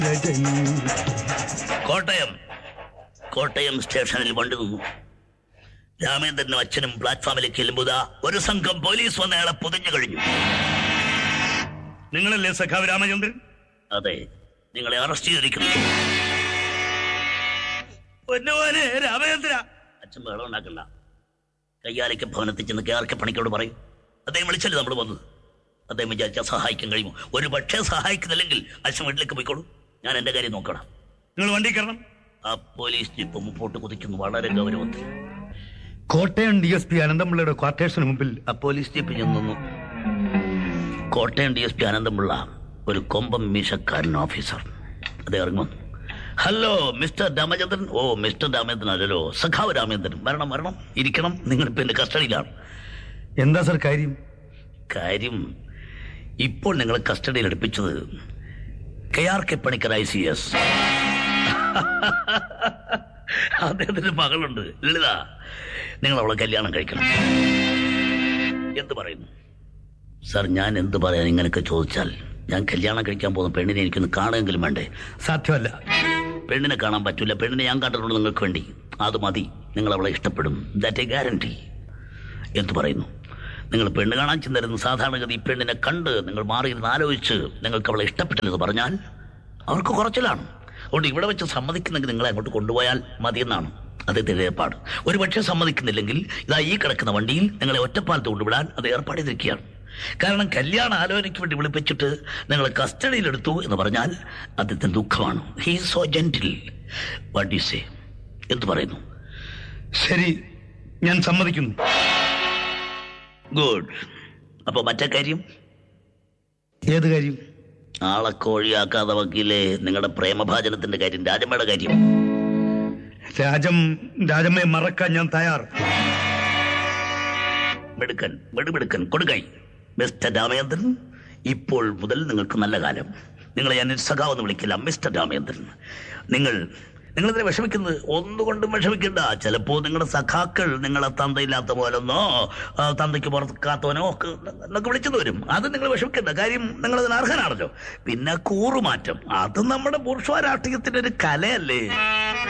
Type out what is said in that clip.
രജനി കോട്ടയം കോട്ടയം സ്റ്റേഷനിൽ വണ്ടി നിന്നു രാമേന്ദ്രനും അച്ഛനും പ്ലാറ്റ്ഫോമിലേക്ക് ചെല്ലുമ്പോൾ ദാ ഒരു സംഘം പോലീസ് വന്ന് അയാളെ പൊതിഞ്ഞു കഴിഞ്ഞു നിങ്ങളല്ലേ സഖാവ് രാമചന്ദ്രൻ അതെ നിങ്ങളെ അറസ്റ്റ് ചെയ്തിരിക്കുന്നു പൊന്നുപോലെ രാമചന്ദ്ര അച്ഛൻ ബഹളം ഉണ്ടാക്കണ്ട കയ്യാലയ്ക്ക് ഭവനത്തിൽ ചെന്ന് കെ ആർ കെ പണിക്കോട് പറയും അദ്ദേഹം വിളിച്ചല്ലേ നമ്മൾ വന്നത് അദ്ദേഹം വിചാരിച്ചാൽ സഹായിക്കാൻ കഴിയുമോ ഒരു പക്ഷേ സഹായിക്കുന്നില്ലെങ്കിൽ അച്ഛൻ വീട്ടിലേക്ക് പോയിക്കോളൂ ഞാൻ എന്റെ കാര്യം നോക്കണം നിങ്ങൾ വണ്ടി കയറണം ആ പോലീസ് ജീപ്പ് മുമ്പോട്ട് കുതിക്കുന്നു വളരെ ഗൗരവത്തിൽ കോട്ടയം ഡി എസ് പി അനന്തപിള്ളയുടെ ക്വാർട്ടേഴ്സിന് മുമ്പിൽ ആ പോലീസ് ജീപ്പ് ചെന്ന് നിന്നു കോട്ടയം ഡി എസ് പി ആനന്ദമുള്ള ഒരു കൊമ്പം മീശക്കാരൻ ഓഫീസർ അത് ഇറങ്ങി വന്നു hello mister Ramachandran oh mister Ramachandran അല്ലല്ലോ സഖാവ് രാമചന്ദ്രൻ വരണം വരണം ഇരിക്കണം നിങ്ങൾ ഇപ്പൊ എന്റെ കസ്റ്റഡിയിലാണ് എന്താ സർ കാര്യം കാര്യം ഇപ്പോൾ നിങ്ങൾ കസ്റ്റഡിയിൽ എടുപ്പിച്ചത് K R K Panicker I C S അദ്ദേഹത്തിന് മകളുണ്ട് ലളിത നിങ്ങൾ അവളെ കല്യാണം കഴിക്കണം എന്ത് പറയുന്നു സാർ ഞാൻ എന്ത് പറയാൻ ഇങ്ങനെയൊക്കെ ചോദിച്ചാൽ ഞാൻ കല്യാണം കഴിക്കാൻ പോകുന്ന പെണ്ണിനെ എനിക്കൊന്ന് കാണുമെങ്കിലും വേണ്ടേ സാധ്യമല്ല പെണ്ണിനെ കാണാൻ പറ്റില്ല പെണ്ണിനെ ഞാൻ കണ്ടിട്ടുണ്ട് നിങ്ങൾക്ക് വേണ്ടി അത് മതി നിങ്ങൾ അവളെ ഇഷ്ടപ്പെടും ദാറ്റ് എ ഗ്യാരണ്ടി എന്തു പറയുന്നു നിങ്ങൾ പെണ്ണ് കാണാൻ ചെന്നിരുന്നു സാധാരണഗതി ഈ പെണ്ണിനെ കണ്ട് നിങ്ങൾ മാറിയിരുന്ന് ആലോചിച്ച് നിങ്ങൾക്ക് അവളെ ഇഷ്ടപ്പെട്ടില്ലെന്ന് പറഞ്ഞാൽ അവർക്ക് കുറച്ചിലാണ് അതുകൊണ്ട് ഇവിടെ വെച്ച് സമ്മതിക്കുന്നെങ്കിൽ നിങ്ങളെ അങ്ങോട്ട് കൊണ്ടുപോയാൽ മതിയെന്നാണ് അദ്ദേഹത്തിന്റെ ഏർപ്പാട് ഒരു പക്ഷേ സമ്മതിക്കുന്നില്ലെങ്കിൽ ഇതാ ഈ കിടക്കുന്ന വണ്ടിയിൽ നിങ്ങളെ ഒറ്റപ്പാലത്ത് കൊണ്ടുവിടാൻ അത് ഏർപ്പാട് ചെയ്തിരിക്കുകയാണ് കാരണം കല്യാണ ആലോചനയ്ക്ക് വേണ്ടി വിളിപ്പിച്ചിട്ട് നിങ്ങളെ കസ്റ്റഡിയിലെടുത്തു എന്ന് പറഞ്ഞാൽ അദ്ദേഹത്തിന് ദുഃഖമാണ് he so gentle what you say എന്ത് പറയുന്നു ശരി ഞാൻ സമ്മതിക്കുന്നു ഗുഡ് അപ്പൊ മറ്റേ കാര്യം ഏത് കാര്യം ആളെ കോഴിയാക്കാതെ വക്കീലെ നിങ്ങളുടെ പ്രേമഭാജനത്തിന്റെ കാര്യം രാജമ്മയുടെ കാര്യം രാജം രാജമ്മയെ മറക്കാൻ ഞാൻ തയ്യാർ മെടുക്കൻ മെടുമെടുക്കൻ കൊടുക്കൈ മിസ്റ്റർ രാമേന്ദ്രൻ ഇപ്പോൾ മുതൽ നിങ്ങൾക്ക് നല്ല കാലം നിങ്ങളെ ഞാൻ സഖാവെന്ന് വിളിക്കില്ല മിസ്റ്റർ രാമേന്ദ്രൻ നിങ്ങൾ നിങ്ങളിതിനെ വിഷമിക്കുന്നത് ഒന്നുകൊണ്ടും വിഷമിക്കണ്ട ചിലപ്പോ നിങ്ങളുടെ സഖാക്കൾ നിങ്ങളെ തന്തയില്ലാത്ത പോലെന്നോ ആ, തന്തയ്ക്ക് പുറക്കാത്തവനോ ഒക്കെ എന്നൊക്കെ വിളിച്ചെന്ന് വരും അത് നിങ്ങൾ വിഷമിക്കണ്ട കാര്യം നിങ്ങൾ അതിന് അർഹനാണല്ലോ പിന്നെ കൂറുമാറ്റം അത് നമ്മുടെ ബൂർഷ്വ രാഷ്ട്രീയത്തിന്റെ ഒരു കലയല്ലേ